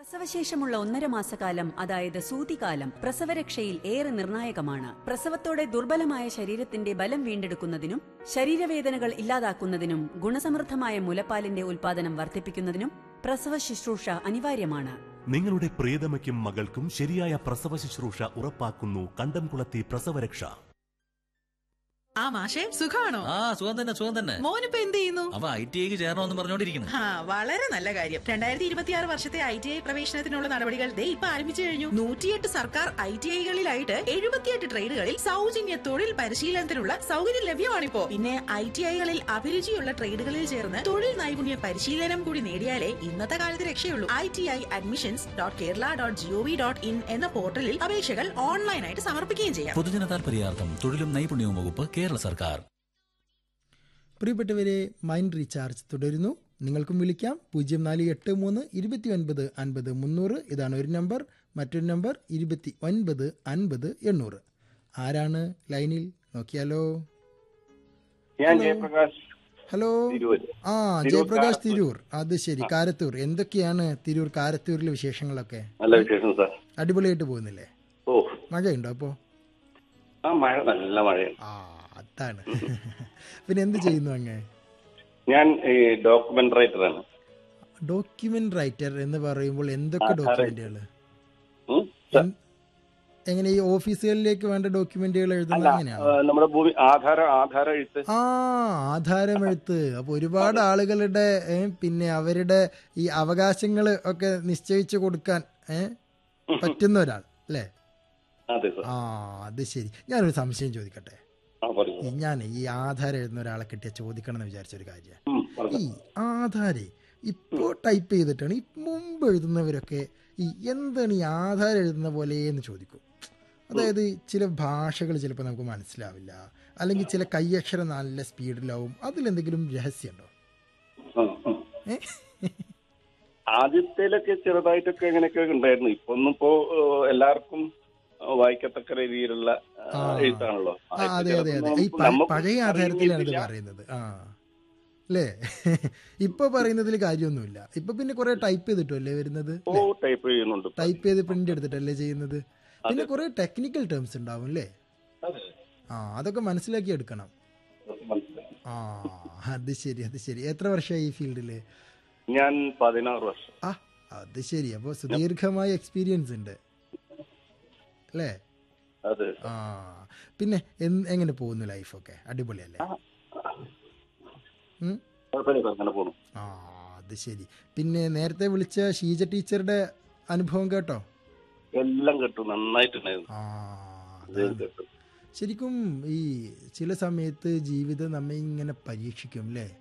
പ്രസവശേഷമുള്ള ഒന്നര മാസക്കാലം അതായത് സൂതികാലം പ്രസവരക്ഷയിൽ ഏറെ നിർണായകമാണ് പ്രസവത്തോടെ ദുർബലമായ ശരീരത്തിന്റെ ബലം വീണ്ടെടുക്കുന്നതിനും ശരീരവേദനകൾ ഇല്ലാതാക്കുന്നതിനും ഗുണസമൃദ്ധമായ മുലപ്പാലിന്റെ ഉൽപാദനം വർദ്ധിപ്പിക്കുന്നതിനും പ്രസവ ശുശ്രൂഷ അനിവാര്യമാണ് നിങ്ങളുടെ പ്രിയതമയ്ക്കും മകൾക്കും ശരിയായ പ്രസവ ശുശ്രൂഷ ഉറപ്പാക്കുന്നു കണ്ടംകുളത്തി പ്രസവരക്ഷ ആ മാഷെ സുഖാണോ ആ സുഖം തന്നെ സുഖം തന്നെ മോനിപ്പോ എന്ത് ചെയ്യുന്നു അവ ഐ ടി ഐക്ക് ചേരണമെന്ന് പറഞ്ഞോണ്ടിരിക്കുന്നു ആ വളരെ നല്ല കാര്യം രണ്ടായിരത്തി ഇരുപത്തിയാറ് വർഷത്തെ ഐ ടി ഐ പ്രവേശനത്തിനുള്ള നടപടികൾ ദേ ഇപ്പൊ ആരംഭിച്ചു കഴിഞ്ഞു നൂറ്റിയെട്ട് സർക്കാർ ഐ ടി ഐകളിലായിട്ട് എഴുപത്തിയെട്ട് ട്രേഡുകളിൽ സൗജന്യ തൊഴിൽ പരിശീലനത്തിനുള്ള സൗകര്യം ലഭ്യമാണിപ്പോ പിന്നെ ഐ ടി ഐകളിൽ അഭിരുചിയുള്ള ട്രേഡുകളിൽ ചേർന്ന് തൊഴിൽ നൈപുണ്യ പരിശീലനം കൂടി നേടിയാലേ ഇന്നത്തെ കാലത്ത് രക്ഷയുള്ളൂ I T I admissions dot Kerala dot gov dot in എന്ന പോർട്ടലിൽ അപേക്ഷകൾ ഓൺലൈനായിട്ട് സമർപ്പിക്കുകയും ചെയ്യാം പൊതുജന താൽപര്യാർത്ഥം തൊഴിലും നൈപുണ്യവും വകുപ്പ് കേരള സർക്കാർ പ്രിയപ്പെട്ടവരെ മൈൻഡ് റീചാർജ് തുടരുന്നു നിങ്ങൾക്കും വിളിക്കാം പൂജ്യം നാല് എട്ട് മൂന്ന് ഇരുപത്തി ഒൻപത് അൻപത് മുന്നൂറ് ഇതാണ് ഒരു നമ്പർ മറ്റൊരു നമ്പർ ഇരുപത്തി ഒൻപത് അൻപത് എണ്ണൂറ് ആരാണ് ലൈനിൽ നോക്കിയാലോ ഞാൻ ഹലോ. ജയപ്രകാശ് ഹലോ തിരൂര് ആ തിരൂർ ജയപ്രകാശ് കാരത്തൂർ. തിരൂർ അത് ശരി കാരത്തൂർ എന്തൊക്കെയാണ് തിരൂർ കാരത്തൂരിലെ വിശേഷങ്ങളൊക്കെ നല്ല വിശേഷം സാർ അടിപൊളിയായിട്ട് പോകുന്നില്ലേ ഓ മഴയുണ്ടോ അപ്പോ ആ മഴ നല്ല മഴയാണ് ആ അതാണ് പിന്നെ എന്ത് ചെയ്യുന്നു അങ്ങ് ഞാൻ ഈ ഡോക്യുമെന്റ് റൈറ്ററാണ് ഡോക്യുമെന്റ് റൈറ്റർ എന്ന് പറയുമ്പോൾ എന്തൊക്കെ ആ, ഡോക്യുമെന്റുകൾ ഉം? സ- എങ്ങനെ ഈ ഓഫീസുകളിലേക്ക് വേണ്ട ഡോക്യുമെന്റുകൾ എഴുതുന്നത് അല്ല എങ്ങനെയാണ് ആ, നമ്മുടെ ഭൂമി ആധാര ആധാര എഴുത്ത് ആ ആധാരമെഴുത്ത് അപ്പൊ ഒരുപാട് ആളുകളുടെ ഏ, പിന്നെ അവരുടെ ഈ അവകാശങ്ങൾ ഒക്കെ നിശ്ചയിച്ചു കൊടുക്കാൻ ഏ, പറ്റുന്ന ഒരാൾ അല്ലേ അതെ സാർ ആ അത് ശരി ഞാനൊരു സംശയം ചോദിക്കട്ടെ ആ പറഞ്ഞു ഈ ഞാൻ ഈ ആധാരം എഴുതുന്ന ഒരാളെ കിട്ടിയ ചോദിക്കണം എന്ന് വിചാരിച്ച ഒരു കാര്യം ഉം, പറഞ്ഞു ഈ ആധാരെ ഇപ്പോ ടൈപ്പ് ചെയ്തിട്ടാണ് ഈ മുമ്പ് എഴുതുന്നവരൊക്കെ ഈ എന്താണ് ഈ ആധാരം എഴുതുന്ന പോലെ എന്ന് ചോദിക്കും അതായത് ചില ഭാഷകൾ ചിലപ്പോൾ നമുക്ക് മനസ്സിലാവില്ല അല്ലെങ്കിൽ ചില കൈയക്ഷരം നല്ല സ്പീഡിലാവും അതിലെന്തെങ്കിലും രഹസ്യമുണ്ടോ ഉം, ഉം. ഏ? ആദ്യത്തേലൊക്കെ ചെറുതായിട്ടൊക്കെ ഇങ്ങനെയൊക്കെ ഉണ്ടായിരുന്നു ഇപ്പൊ ഒന്നും ഇപ്പോ ഏഹ്, എല്ലാവർക്കും ഏഹ്, വായിക്കത്തക്ക രീതിയിലുള്ള ഏഹ്, ആ. എഴുത്താണല്ലോ ആ അതെ അതെ അതെ ഈ പ- നമുക്ക് പഴയ ആധാരത്തിലാണ് ഇത് അറിയുന്നില്ല. പറയുന്നത് ആ അല്ലേ ഇപ്പൊ പറയുന്നതിൽ കാര്യമൊന്നുമില്ല ഇപ്പൊ പിന്നെ കുറെ ടൈപ്പ് ചെയ്തിട്ടല്ലേ വരുന്നത് ഓ ടൈപ്പ് ചെയ്യുന്നുണ്ട് ഇപ്പൊ. ടൈപ്പ് ചെയ്ത് പ്രിന്റ് എടുത്തിട്ടല്ലേ ചെയ്യുന്നത് പിന്നെ കുറെ ടെക്നിക്കൽ ടേംസ് ഉണ്ടാവും അല്ലേ അതെ. ആ അതൊക്കെ മനസ്സിലാക്കി എടുക്കണം അതൊക്കെ മനസ്സിലായി. ആ അത് ശരി അത് ശരി എത്ര വർഷമായി ഈ ഫീൽഡില് ഞാൻ പതിനാറ് വർഷം ആ അത് ശരി അപ്പോൾ സുദീർഘമായ എക്സ്പീരിയൻസ് ഉണ്ട് അല്ലേ അതെ ആ പിന്നെ എന്ത്- എങ്ങനെ പോകുന്നു ലൈഫൊക്കെ അടിപൊളിയല്ലേ ഉം? കുഴപ്പമില്ല സാർ അങ്ങനെ പോണു ആ അത് ശരി പിന്നെ നേരത്തെ വിളിച്ച ഷീജ ടീച്ചറുടെ അനുഭവം കേട്ടോ എല്ലാം കേട്ടു നന്നായിട്ടുണ്ടായിരുന്നു ആ ഇത് അതാണ്. കേട്ടു ശരിക്കും ഈ ചില സമയത്ത് ജീവിതം നമ്മെ ഇങ്ങനെ പരീക്ഷിക്കും അല്ലേ